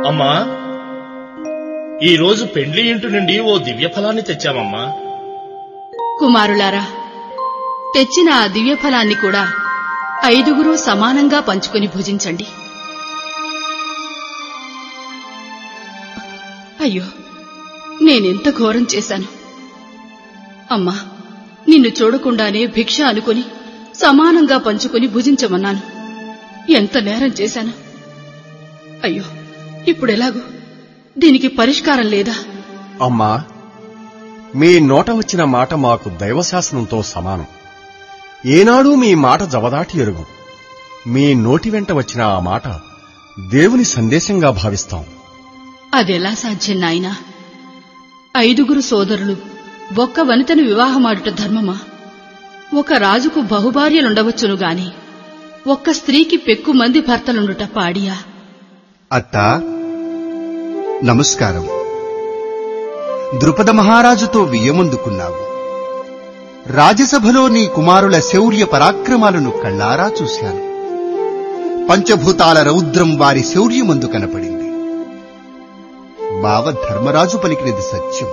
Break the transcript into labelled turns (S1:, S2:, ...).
S1: అమ్మా ఈ రోజు పెండ్లి ఇంటి నుండి ఓ దివ్య ఫలాన్ని తెచ్చామమ్మా
S2: కుమారులారా తెచ్చిన ఆ దివ్యఫలాన్ని కూడా ఐదుగురు సమానంగా పంచుకొని భుజించండి అయ్యో నేనెంత ఘోరం చేశాను అమ్మా నిన్ను చూడకుండానే భిక్ష అనుకుని సమానంగా పంచుకొని భుజించమన్నాను ఎంత నేరం చేశాను అయ్యో ఇప్పుడెలాగూ దీనికి పరిష్కారం లేదా
S3: అమ్మా మీ నోట వచ్చిన మాట మాకు దైవశాసనంతో సమానం ఏనాడూ మీ మాట జవదాటి ఎరుగు మీ నోటి వెంట వచ్చిన ఆ మాట దేవుని సందేశంగా భావిస్తాం
S2: అదెలా సాధ్యం నాయనా ఐదుగురు సోదరులు ఒక్క వనితను వివాహమాడుట ధర్మమా ఒక రాజుకు బహుభార్యలుండవచ్చును గాని ఒక్క స్త్రీకి పెక్కు మంది భర్తలుండుట పాడియా
S4: అత్తా నమస్కారం ద్రుపద మహారాజుతో వియ్యమందుకున్నావు రాజ్యసభలో నీ కుమారుల శౌర్య పరాక్రమాలను కళ్ళారా చూశాను పంచభూతాల రౌద్రం వారి శౌర్యమందు కనపడింది బావ ధర్మరాజు పలికినది సత్యం